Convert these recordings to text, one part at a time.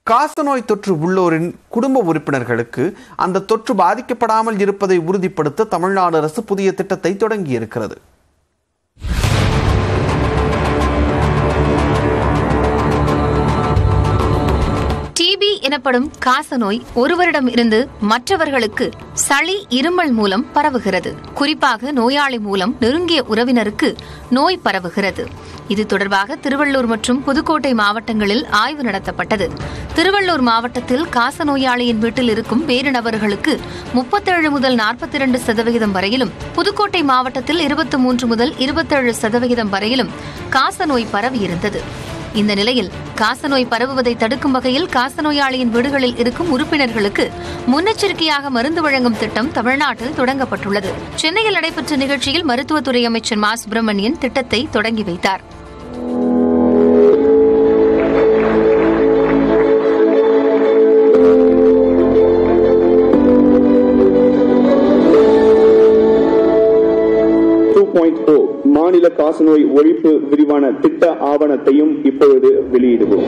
காசநோய் தொற்று உள்ளோரின் குடும்ப உறுப்பினர்களுக்கு அந்த தொற்று பாதிக்கப்படாமல் இருப்பதை உறுதிப்படுத்த தமிழ்நாடு அரசு புதிய திட்டத்தை தொடங்கியிருக்கிறது டிபி எனப்படும் காசநோய் ஒருவரிடம் இருந்து மற்றவர்களுக்கு சளி இருமல் மூலம் பரவுகிறது குறிப்பாக நோயாளி மூலம் நெருங்கிய உறவினருக்கு நோய் பரவுகிறது இது தொடர்பாக திருவள்ளூர் மற்றும் புதுக்கோட்டை மாவட்டங்களில் ஆய்வு நடத்தப்பட்டது திருவள்ளூர் மாவட்டத்தில் காசநோயாளியின் வீட்டில் இருக்கும் வேறு நபர்களுக்கு முப்பத்தேழு முதல் நாற்பத்தி இரண்டு சதவிகிதம் வரையிலும் புதுக்கோட்டை மாவட்டத்தில் இருபத்தி மூன்று முதல் இருபத்தேழு சதவிகிதம் வரையிலும் காசநோய் பரவியிருந்தது இந்த நிலையில் காசநோய் பரவுவதை தடுக்கும் வகையில் காசநோயாளியின் வீடுகளில் இருக்கும் உறுப்பினர்களுக்கு முன்னெச்சரிக்கையாக மருந்து வழங்கும் திட்டம் தமிழ்நாட்டில் தொடங்கப்பட்டுள்ளது சென்னையில் நடைபெற்ற நிகழ்ச்சியில் மருத்துவத்துறை அமைச்சர் மா சுப்பிரமணியன் திட்டத்தை தொடங்கி வைத்தார் டூ மாநில காசநோய் ஒழிப்பு விரிவான திட்ட ஆவணத்தையும் இப்பொழுது வெளியிடுவோம்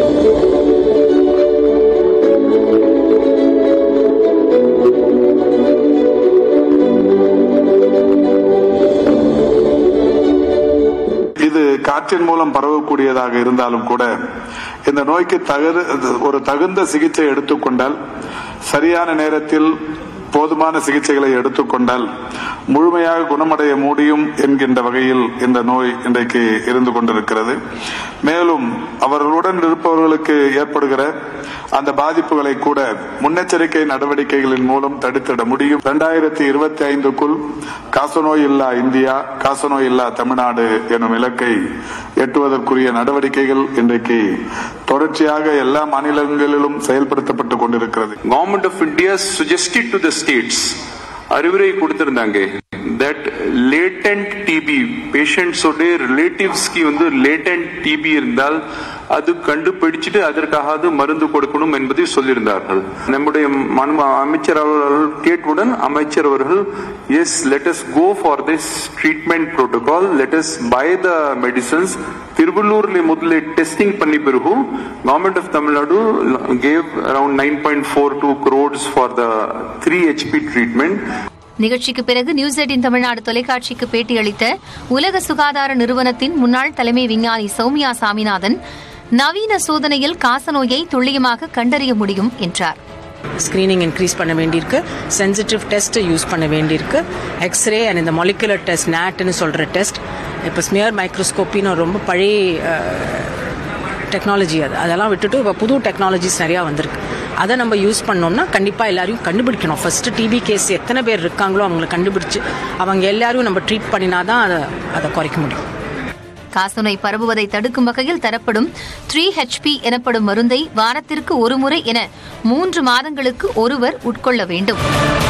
இது காற்றின் மூலம் பரவக்கூடியதாக இருந்தாலும் கூட இந்த நோய்க்கு தகுந்த ஒரு தகுந்த சிகிச்சை எடுத்துக்கொண்டால் சரியான நேரத்தில் போதுமான சிகிச்சைகளை எடுத்துக்கொண்டால் முழுமையாக குணமடைய முடியும் என்கின்ற வகையில் இந்த நோய் இன்றைக்கு இருந்து கொண்டிருக்கிறது மேலும் அவர்களுடன் இருப்பவர்களுக்கு ஏற்படுகிற அந்த பாதிப்புகளை கூட முன்னெச்சரிக்கை நடவடிக்கைகளின் மூலம் தடுத்திட முடியும் இரண்டாயிரத்தி இருபத்தி ஐந்துக்குள் காசநோய் இல்லா இந்தியா காசநோய் இல்லா தமிழ்நாடு எனும் இலக்கை எட்டுவதற்குரிய நடவடிக்கைகள் இன்றைக்கு தொடர்ச்சியாக எல்லா மாநிலங்களிலும் செயல்படுத்தப்பட்டுக் கொண்டிருக்கிறது government of India suggested to the states அறிவுரை கொடுத்திருந்தாங்க தட் லேட்டன்ட் டிபி பேஷண்ட்ஸோட ரிலேட்டிவ்ஸ்க்கு வந்து லேட்டன்ட் டிபி இருந்தால் அது கண்டுபிடிச்சிட்டு அதற்காக மருந்து கொடுக்கணும் என்பதை சொல்லியிருந்தார்கள் நம்முடைய மனு- அமைச்சர் அவர்கள் கேட்டவுடன் அமைச்சர் அவர்கள் yes let us go for this treatment protocol let us buy the medicines திருவள்ளூர்ல முதல்ல டெஸ்டிங் பண்ணி பிறகு government of Tamil Nadu gave around nine point four two crores for the three HP treatment நிகழ்ச்சிக்கு பிறகு நியூஸ் எயிட்டின் தமிழ்நாடு தொலைக்காட்சிக்கு பேட்டியளித்த உலக சுகாதார நிறுவனத்தின் முன்னாள் தலைமை விஞ்ஞானி சௌமியா சாமிநாதன் நவீன சோதனையில் காசநோயை துல்லியமாக கண்டறிய முடியும் என்றார் ஸ்க்ரீனிங் இன்க்ரீஸ் பண்ண வேண்டியிருக்கு சென்சிட்டிவ் டெஸ்ட் யூஸ் பண்ண வேண்டியிருக்கு எக்ஸ்ரே அண்ட் இந்த மொலிகுலர் டெஸ்ட் நேட்னு சொல்கிற டெஸ்ட் இப்போ ஸ்மியர் மைக்ரோஸ்கோப்பின்னு ரொம்ப பழைய டெக்னாலஜி அது அதெல்லாம் விட்டுட்டு இப்போ புது டெக்னாலஜிஸ் நிறையா வந்திருக்கு அதை நம்ம யூஸ் பண்ணோம்னா கண்டிப்பாக எல்லாரையும் கண்டுபிடிக்கணும் ஃபஸ்ட்டு டிபி கேஸ் எத்தனை பேர் இருக்காங்களோ அவங்கள கண்டுபிடிச்சு அவங்க எல்லாரையும் நம்ம ட்ரீட் பண்ணினா தான் அதை அதை குறைக்க முடியும் காசநோய் பரவுவதை தடுக்கும் வகையில் தரப்படும் த்ரீ ஹெச்பி எனப்படும் மருந்தை வாரத்திற்கு ஒருமுறை என மூன்று மாதங்களுக்கு ஒருவர் உட்கொள்ள வேண்டும்